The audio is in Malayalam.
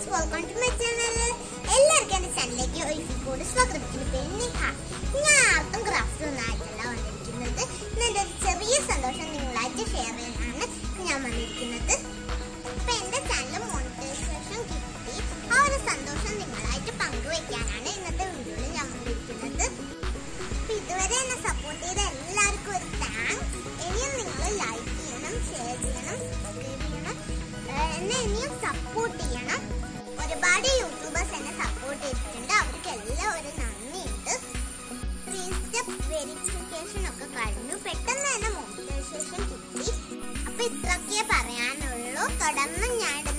വെൽക്കം ടു മൈ ചാനൽ എല്ലാവർക്കും എന്റെ ചാനലിലേക്ക് ഒരിക്കൽ കൂടി സ്വാഗതം എന്റെ പേര് നിഹ ഞാൻ ആർക്കും ക്രാഫ്റ്റ് ഒന്നും ആയിട്ടല്ല വന്നിരിക്കുന്നത് ഇന്ന് എന്റെ ഒരു ചെറിയ സന്തോഷം നിങ്ങളായിട്ട് ഷെയർ ചെയ്യാനാണ് ഞാൻ വന്നിരിക്കുന്നത് അപ്പൊ എന്റെ ചാനൽ മോണിറ്റൈസേഷൻ കിട്ടി ആ ഒരു സന്തോഷം നിങ്ങളായിട്ട് പങ്കുവെക്കാനാണ് ഇന്നത്തെ വീഡിയോയിൽ ഞാൻ വന്നിരിക്കുന്നത് അപ്പൊ ഇതുവരെ എന്നെ സപ്പോർട്ട് ചെയ്ത എല്ലാവർക്കും ഒരു താങ്ക്സ് ഇനിയും നിങ്ങൾ ലൈക്ക് ചെയ്യണം ഷെയർ ചെയ്യണം സബ്സ്ക്രൈബ് ചെയ്യണം ഏഹ് എന്നെ ഇനിയും സപ്പോർട്ട് ചെയ്യണം ഒരുപാട് യൂട്യൂബേഴ്സ് എന്നെ സപ്പോർട്ട് ചെയ്തിട്ടുണ്ട് അവർക്ക് എല്ലാം ഒരു നന്ദിയുണ്ട് ത്രീ സ്റ്റെപ്പ് വെരിഫിക്കേഷൻ ഒക്കെ കഴിഞ്ഞു പെട്ടെന്ന് തന്നെ മോണിറ്റൈസേഷൻ കിട്ടി അപ്പൊ ഇത്രയൊക്കെ പറയാനുള്ളൂ തുടർന്ന് ഞാൻ ഇടുന്ന